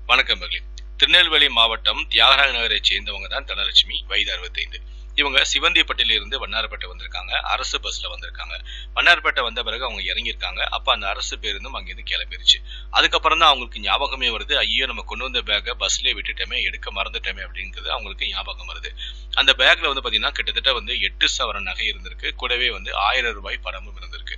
வணக்கம் மகளே திருநெல்வேலி மாவட்டம் தியாகராய நகரை சேர்ந்தவங்க தான் தனலட்சுமி வயது அறுபத்தைந்து இவங்க சிவந்திப்பட்டில இருந்து வண்ணாரப்பேட்டை வந்திருக்காங்க அரசு பஸ்ல வந்திருக்காங்க வண்ணாரப்பேட்டை வந்த பிறகு அவங்க இறங்கியிருக்காங்க அப்ப அந்த அரசு பேருந்தும் அங்கிருந்து கிளம்பிருச்சு அதுக்கப்புறம் தான் அவங்களுக்கு ஞாபகமே வருது ஐயோ நம்ம கொண்டு வந்த பேக்கை பஸ்லயே விட்டுட்டோமே எடுக்க மறந்துட்டோமே அப்படிங்கிறது அவங்களுக்கு ஞாபகம் வருது அந்த பேக்ல வந்து பாத்தீங்கன்னா கிட்டத்தட்ட வந்து எட்டு சவரன் நகை இருந்திருக்கு கூடவே வந்து ஆயிரம் ரூபாய் பணமும் இருந்திருக்கு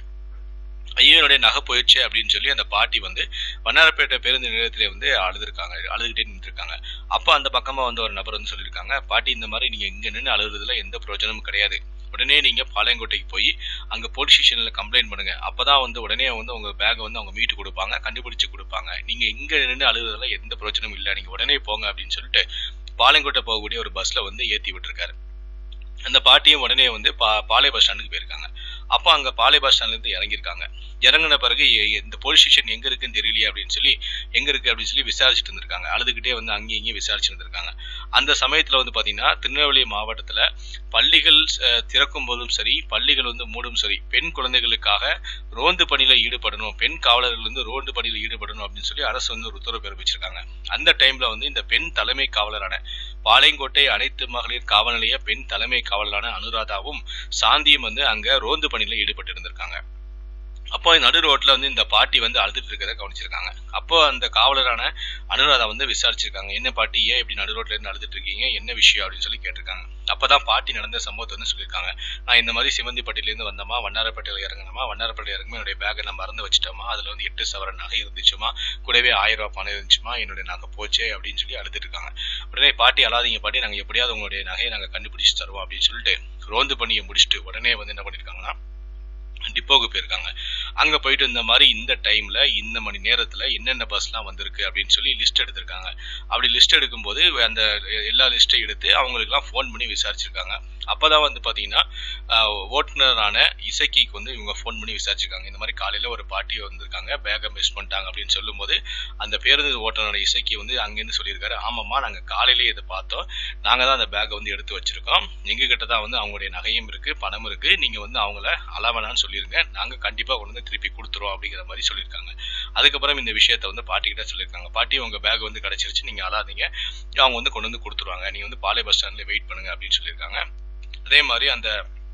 ஐயோ என்னுடைய நகை போயிடுச்சு அப்படின்னு சொல்லி அந்த பாட்டி வந்து வண்ணாரப்பேட்டை பேருந்து நிலையத்திலே வந்து அழுதுருக்காங்க அழுதுகிட்டே நின்றுருக்காங்க அப்போ அந்த பக்கமா வந்து ஒரு நபர் வந்து சொல்லியிருக்காங்க பாட்டி இந்த மாதிரி நீங்க இங்க நின்று அழுகுறதுல எந்த பிரயோஜனமும் கிடையாது உடனே நீங்க பாளையங்கோட்டைக்கு போய் அங்க போலீஸ் ஸ்டேஷன்ல கம்ப்ளைண்ட் பண்ணுங்க அப்பதான் வந்து உடனே வந்து உங்க பேக்கை வந்து அவங்க மீட்டு கொடுப்பாங்க கண்டுபிடிச்சு கொடுப்பாங்க நீங்க இங்க நின்று அழுகுறதுல எந்த பிரயோஜனமும் இல்லை நீங்க உடனே போங்க அப்படின்னு சொல்லிட்டு பாளையங்கோட்டை போகக்கூடிய ஒரு பஸ்ல வந்து ஏத்தி விட்டுருக்காரு அந்த பாட்டியும் உடனே வந்து பா பாளை பஸ் ஸ்டாண்டுக்கு போயிருக்காங்க அப்போ அங்க பாளை பஸ் ஸ்டாண்ட்ல இருந்து இறங்கியிருக்காங்க இறங்கின பிறகு எ- இந்த போலீஸ் ஸ்டேஷன் எங்க இருக்குன்னு தெரியலையே அப்படின்னு சொல்லி எங்க இருக்கு அப்படின்னு சொல்லி விசாரிச்சுட்டு இருந்திருக்காங்க அழுதுகிட்டே வந்து அங்கேயும் இங்கேயும் விசாரிச்சுட்டு இருந்திருக்காங்க அந்த சமயத்துல வந்து பாத்தீங்கன்னா திருநெல்வேலி மாவட்டத்துல பள்ளிகள் அஹ், திறக்கும் போதும் சரி பள்ளிகள் வந்து மூடும் சரி பெண் குழந்தைகளுக்காக ரோந்து பணியில ஈடுபடணும் பெண் காவலர்கள் வந்து ரோந்து பணியில ஈடுபடணும் அப்படின்னு சொல்லி அரசு வந்து ஒரு உத்தரவு பிறப்பிச்சிருக்காங்க அந்த டைம்ல வந்து இந்த பெண் தலைமை காவலரான பாளையங்கோட்டை அனைத்து மகளிர் காவல் நிலைய பெண் தலைமை காவலரான அனுராதாவும் சாந்தியும் வந்து அங்க ரோந்து பணியில ஈடுபட்டு இருந்திருக்காங்க அப்போ நடு ரோட்ல வந்து இந்த பாட்டி வந்து அழுதுட்டு இருக்கிறத கவனிச்சிருக்காங்க அப்போ அந்த காவலரான அனுராதா வந்து விசாரிச்சிருக்காங்க என்ன பாட்டி ஏன் இப்படி நடு ரோட்ல இருந்து அழுதுட்டு இருக்கீங்க என்ன விஷயம் அப்படின்னு சொல்லி கேட்டிருக்காங்க அப்பதான் பாட்டி நடந்த சம்பவத்தை வந்து சொல்லியிருக்காங்க நான் இந்த மாதிரி சிவந்திப்பட்டில இருந்து வந்தோமா வண்ணாரப்பேட்டையில இறங்கணுமா வண்ணாரப்பேட்டை இறங்குமா என்னுடைய பேக்கை நான் மறந்து வச்சுட்டோமா அதுல வந்து எட்டு சவரன் நகை இருந்துச்சுமா கூடவே ஆயிரம் ரூபாய் பணம் இருந்துச்சுமா என்னுடைய நகை போச்சே அப்படின்னு சொல்லி அழுதுட்டு இருக்காங்க உடனே பாட்டி அழாதீங்க பாட்டி நாங்க எப்படியாவது உங்களுடைய நகையை நாங்க கண்டுபிடிச்சு தருவோம் அப்படின்னு சொல்லிட்டு ரோந்து பணியை முடிச்சுட்டு உடனே வந்து என்ன பண்ணிருக்காங்கன்னா டிப்போக்கு போயிருக்காங்க அங்க போயிட்டு இந்த மாதிரி இந்த டைம்ல இந்த மணி நேரத்துல என்னென்ன பஸ்லாம் வந்திருக்கு அப்படின்னு சொல்லி லிஸ்ட் எடுத்திருக்காங்க அப்படி லிஸ்ட் எடுக்கும்போது அந்த எல்லா லிஸ்ட்டையும் எடுத்து அவங்களுக்குலாம் ஃபோன் பண்ணி விசாரிச்சிருக்காங்க அப்பதான் வந்து பாத்தீங்கன்னா ஆஹ், ஓட்டுநரான இசக்கிக்கு வந்து இவங்க ஃபோன் பண்ணி விசாரிச்சிருக்காங்க இந்த மாதிரி காலையில ஒரு பாட்டி வந்திருக்காங்க பேக்கை மிஸ் பண்ணிட்டாங்க அப்படின்னு சொல்லும்போது அந்த பேருந்து ஓட்டுநரோட இசக்கி வந்து அங்கேருந்து சொல்லியிருக்காரு ஆமாம்மா நாங்க காலையிலேயே இதை பார்த்தோம் நாங்க தான் அந்த பேக்கை வந்து எடுத்து வச்சிருக்கோம் எங்க கிட்ட தான் வந்து அவங்களுடைய நகையும் இருக்கு பணம் இருக்கு நீங்க வந்து அவங்கள அளவனான்னு சொல்லிருங்க நாங்க கண்டிப்பா கொண்டு வந்து திருப்பி கொடுத்துருவோம் அப்படிங்கிற மாதிரி சொல்லியிருக்காங்க அதுக்கப்புறம் இந்த விஷயத்த வந்து பாட்டி கிட்ட சொல்லியிருக்காங்க பாட்டி உங்க பேக் வந்து கிடைச்சிருச்சு நீங்க அழாதீங்க அவங்க வந்து கொண்டு வந்து கொடுத்துருவாங்க நீங்க வந்து பாலை பஸ் ஸ்டாண்ட்ல வெயிட் பண்ணுங்க அப்படின்னு சொல்லியிருக்காங்க அதே மாதிரி அந்த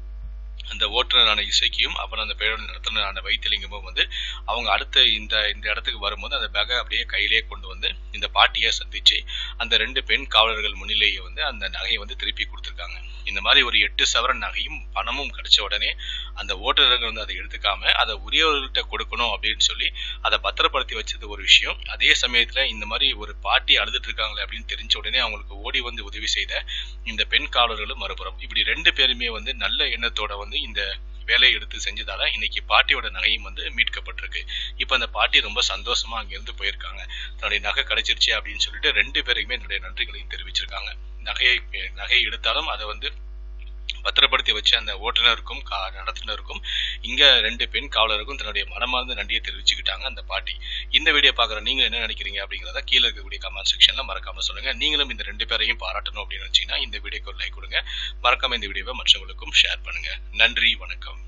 அந்த ஓட்டுநரான இசைக்கியும் அப்புறம் அந்த பேருந்து நடத்துனரான வைத்தியலிங்கமும் வந்து அவங்க அடுத்த இந்த இந்த இடத்துக்கு வரும்போது அந்த பேக்கை அப்படியே கையிலேயே கொண்டு வந்து இந்த பாட்டியை சந்திச்சு அந்த ரெண்டு பெண் காவலர்கள் முன்னிலேயே வந்து அந்த நகையை வந்து திருப்பி கொடுத்துருக்காங்க இந்த மாதிரி ஒரு எட்டு சவரன் நகையும் பணமும் கிடைச்ச உடனே அந்த ஓட்டுநர்கள் வந்து அதை எடுத்துக்காம அதை உரியவர்கள்ட்ட கொடுக்கணும் அப்படின்னு சொல்லி அதை பத்திரப்படுத்தி வச்சது ஒரு விஷயம் அதே சமயத்துல இந்த மாதிரி ஒரு பாட்டி அழுதுட்டு இருக்காங்களே அப்படின்னு தெரிஞ்ச உடனே அவங்களுக்கு ஓடி வந்து உதவி செய்த இந்த பெண் காவலர்களும் மறுபுறம் இப்படி ரெண்டு பேருமே வந்து நல்ல எண்ணத்தோட வந்து இந்த வேலையை எடுத்து செஞ்சதால இன்னைக்கு பாட்டியோட நகையும் வந்து மீட்கப்பட்டிருக்கு இப்ப அந்த பாட்டி ரொம்ப சந்தோஷமா அங்கிருந்து போயிருக்காங்க தன்னுடைய நகை கிடைச்சிருச்சு அப்படின்னு சொல்லிட்டு ரெண்டு பேருக்குமே தன்னுடைய நன்றிகளையும் தெரிவிச்சிருக்காங்க நகையை நகையை எடுத்தாலும் அதை வந்து பத்திரப்படுத்தி வச்சு அந்த ஓட்டுநருக்கும் கா நடத்துனருக்கும் இங்க ரெண்டு பெண் காவலருக்கும் தன்னுடைய மனமார்ந்த நன்றியை தெரிவிச்சுக்கிட்டாங்க அந்த பாட்டி இந்த வீடியோ பாக்குற நீங்க என்ன நினைக்கிறீங்க அப்படிங்கறத கீழே இருக்கக்கூடிய கமெண்ட் செக்ஷன்ல மறக்காம சொல்லுங்க நீங்களும் இந்த ரெண்டு பேரையும் பாராட்டணும் அப்படின்னு நினைச்சீங்கன்னா இந்த வீடியோக்கு ஒரு லைக் கொடுங்க மறக்காம இந்த வீடியோவை மற்றவங்களுக்கும் ஷேர் பண்ணுங்க நன்றி வணக்கம்